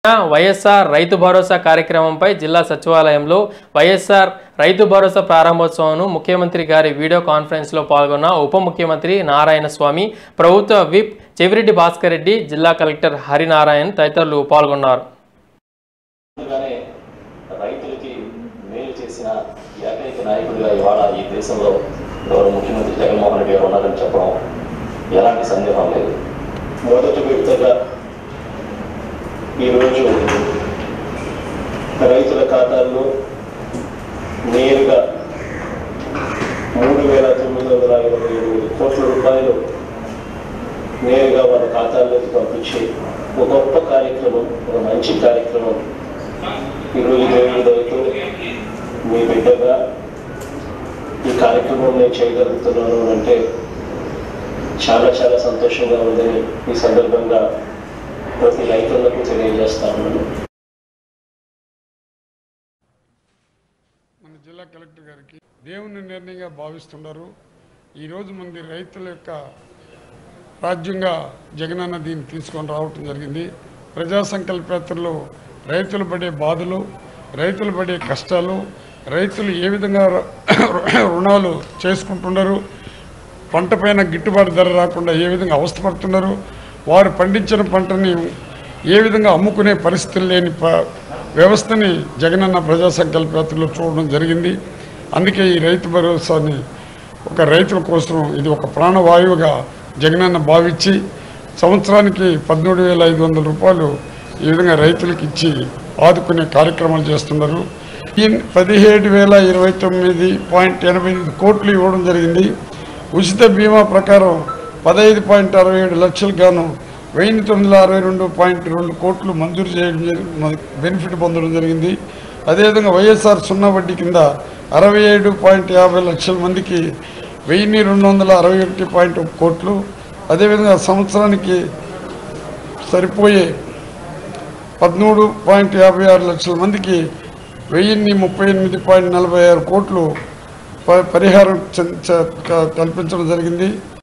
వైఎస్ఆర్ రైతు భరోసా కార్యక్రమంపై జిల్లా సచివాలయంలో వైఎస్ఆర్ రైతు భరోసా ప్రారంభోత్సవంను ముఖ్యమంత్రి గారి వీడియో కాన్ఫరెన్స్లో పాల్గొన్న ఉప ముఖ్యమంత్రి నారాయణ స్వామి ప్రభుత్వ విప్ చెవిరెడ్డి భాస్కర్ రెడ్డి జిల్లా కలెక్టర్ హరినారాయణ్ తదితరులు పాల్గొన్నారు ముందుగానే రైతులకి మేలు చేసిన ఏకైక నాయకుడిగా ఇవాళ ఈ దేశంలో గౌరవ ముఖ్యమంత్రి జగన్మోహన్ రెడ్డి గారు ఉన్నారని చెప్పడం ఎలాంటి సందేహం లేదు మొదటి విడతగా ఈరోజు రైతుల ఖాతాల్లో నేరుగా మూడు వేల తొమ్మిది వందల ఇరవై ఎనిమిది కోట్ల రూపాయలు నేరుగా వాళ్ళ ఖాతాల్లోకి పంపించి ఒక గొప్ప కార్యక్రమం ఒక మంచి కార్యక్రమం ఈరోజు దేవుడి దయతో మీ బిడ్డగా ఈ కార్యక్రమం నేను చేయగలుగుతున్నాను అని అంటే చాలా చాలా సంతోషంగా ఉందని ఈ సందర్భంగా ప్రతి రైతులకు తెలియజేస్తా ఉన్నాను మన జిల్లా కలెక్టర్ గారికి దేవుని నిర్ణయంగా భావిస్తున్నారు ఈరోజు మంది రైతుల యొక్క రాజ్యంగా జగనన్న దీన్ని తీసుకొని రావటం జరిగింది ప్రజా సంకల్పయాత్రలో రైతులు పడే బాధలు రైతులు పడే కష్టాలు రైతులు ఏ విధంగా రు- రుణాలు చేసుకుంటున్నారు పంట పైన గిట్టుబాటు ధర రాకుండా ఏ విధంగా అవస్థపడుతున్నారు వారు పండించిన పంటని ఏ విధంగా అమ్ముకునే పరిస్థితులు లేని ప వ్యవస్థని జగనన్న ప్రజా సంకల్ప యాత్రలో చూడడం జరిగింది అందుకే ఈ రైతు భరోసాని ఒక రైతుల కోసం ఇది ఒక ప్రాణవాయువుగా జగనన్న భావించి సంవత్సరానికి పదమూడు వేల ఐదు వందల రూపాయలు ఈ విధంగా రైతులకు ఇచ్చి ఆదుకునే కార్యక్రమాలు చేస్తున్నారు ఈ పదిహేడు వేల ఇరవై తొమ్మిది పాయింట్ ఎనభై ఎనిమిది కోట్లు ఇవ్వడం జరిగింది ఉచిత బీమా ప్రకారం పదహైదు పాయింట్ అరవై ఏడు లక్షలకు గాను వెయ్యి తొమ్మిది వందల అరవై రెండు పాయింట్ రెండు కోట్లు మంజూరు చేయడం జరి- మ- బెనిఫిట్ పొందడం జరిగింది అదేవిధంగా వైఎస్ఆర్ సున్నా వడ్డీ కింద అరవై ఏడు పాయింట్ యాభై లక్షల మందికి వెయ్యి రెండు వందల అరవై ఒకటి పాయింట్ ఒక కోట్లు అదేవిధంగా సంవత్సరానికి సరిపోయే పదమూడు పాయింట్ యాభై ఆరు లక్షల మందికి వెయ్యిన్ని ముప్పై ఎనిమిది పాయింట్ నలభై ఆరు కోట్లు ప- పరిహారం చె- చె- క- కల్పించడం జరిగింది